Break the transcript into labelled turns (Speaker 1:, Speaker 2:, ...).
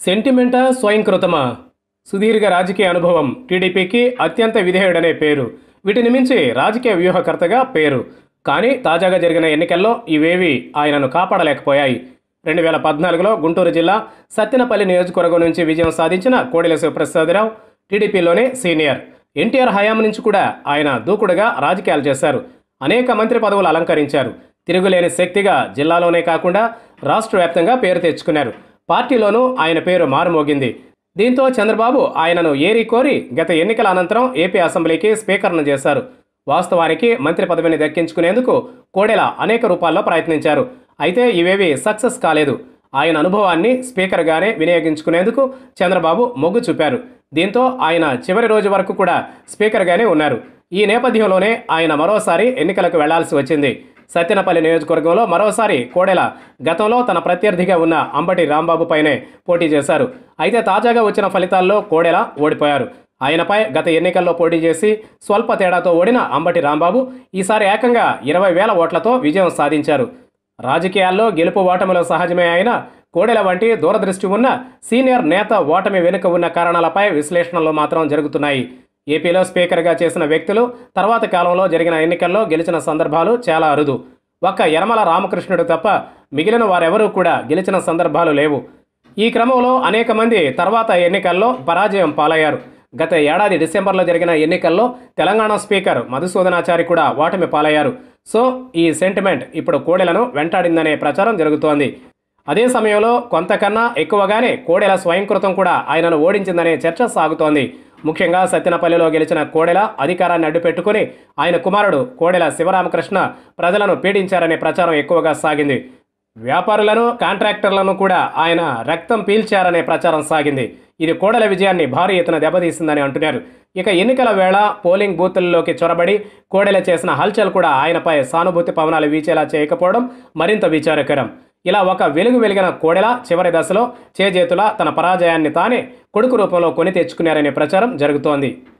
Speaker 1: సెంటిమెంటా స్వయంకృతమా సుదీర్ఘ రాజకీయ అనుభవం టీడీపీకి అత్యంత విధేయుడనే పేరు వీటిని మించి రాజకీయ వ్యూహకర్తగా పేరు కానీ తాజాగా జరిగిన ఎన్నికల్లో ఇవేవి ఆయనను కాపాడలేకపోయాయి రెండు వేల పద్నాలుగులో గుంటూరు జిల్లా సత్తెనపల్లి నియోజకవర్గం నుంచి విజయం సాధించిన కోడెల శివప్రసాదరావు టీడీపీలోనే సీనియర్ ఎన్టీఆర్ హయాం నుంచి కూడా ఆయన దూకుడుగా రాజకీయాలు చేశారు అనేక మంత్రి పదవులు అలంకరించారు తిరుగులేని శక్తిగా జిల్లాలోనే కాకుండా రాష్ట్ర వ్యాప్తంగా పేరు తెచ్చుకున్నారు పార్టీలోనూ ఆయన పేరు మారుమోగింది దీంతో చంద్రబాబు ఆయనను ఏరి కోరి గత ఎన్నికల అనంతరం ఏపీ అసెంబ్లీకి స్పీకర్ను చేశారు వాస్తవానికి మంత్రి పదవిని దక్కించుకునేందుకు కోడెల అనేక రూపాల్లో ప్రయత్నించారు అయితే ఇవేవి సక్సెస్ కాలేదు ఆయన అనుభవాన్ని స్పీకర్గానే వినియోగించుకునేందుకు చంద్రబాబు మొగ్గు చూపారు దీంతో ఆయన చివరి రోజు వరకు కూడా స్పీకర్గానే ఉన్నారు ఈ నేపథ్యంలోనే ఆయన మరోసారి ఎన్నికలకు వెళ్లాల్సి వచ్చింది సత్యనపల్లి నియోజకవర్గంలో మరోసారి కోడెల గతంలో తన ప్రత్యర్థిగా ఉన్న అంబటి రాంబాబు పైనే పోటీ చేశారు అయితే తాజాగా వచ్చిన ఫలితాల్లో కోడెల ఓడిపోయారు ఆయనపై గత ఎన్నికల్లో పోటీ చేసి స్వల్ప తేడాతో ఓడిన అంబటి రాంబాబు ఈసారి ఏకంగా ఇరవై వేల ఓట్లతో విజయం సాధించారు రాజకీయాల్లో గెలుపు ఓటమిలో సహజమే అయిన కోడెల వంటి దూరదృష్టి ఉన్న సీనియర్ నేత ఓటమి వెనుక ఉన్న కారణాలపై విశ్లేషణలు మాత్రం జరుగుతున్నాయి ఏపీలో స్పీకర్గా చేసిన వ్యక్తులు తర్వాత కాలంలో జరిగిన ఎన్నికల్లో గెలిచిన సందర్భాలు చాలా అరుదు ఒక్క యనమల రామకృష్ణుడు తప్ప మిగిలిన వారెవరూ కూడా గెలిచిన సందర్భాలు లేవు ఈ క్రమంలో అనేక మంది తర్వాత ఎన్నికల్లో పరాజయం పాలయ్యారు గత ఏడాది డిసెంబర్లో జరిగిన ఎన్నికల్లో తెలంగాణ స్పీకర్ మధుసూదనాచారి కూడా ఓటమి పాలయ్యారు సో ఈ సెంటిమెంట్ ఇప్పుడు కోడెలను వెంటాడిందనే ప్రచారం జరుగుతోంది అదే సమయంలో కొంతకన్నా ఎక్కువగానే కోడెల స్వయంకృతం కూడా ఆయనను ఓడించిందనే చర్చ సాగుతోంది ముఖ్యంగా సత్యనపల్లిలో గెలిచిన కోడెల అధికారాన్ని అడ్డుపెట్టుకుని ఆయన కుమారుడు కోడెల శివరామకృష్ణ ప్రజలను పీడించారనే ప్రచారం ఎక్కువగా సాగింది వ్యాపారులను కాంట్రాక్టర్లను కూడా ఆయన రక్తం పీల్చారనే ప్రచారం సాగింది ఇది కోడల విజయాన్ని భారీ ఎత్తున దెబ్బతీసిందని అంటున్నారు ఇక ఎన్నికల వేళ పోలింగ్ బూతుల్లోకి చొరబడి కోడెల చేసిన హల్చల్ కూడా ఆయనపై సానుభూతి పవనాలు వీచేలా చేయకపోవడం మరింత విచారకరం ఇలా ఒక వెలుగు వెలిగిన కోడెల చివరి దశలో చేజేతుల తన పరాజయాన్ని తానే కొడుకు రూపంలో కొని తెచ్చుకున్నారనే ప్రచారం జరుగుతోంది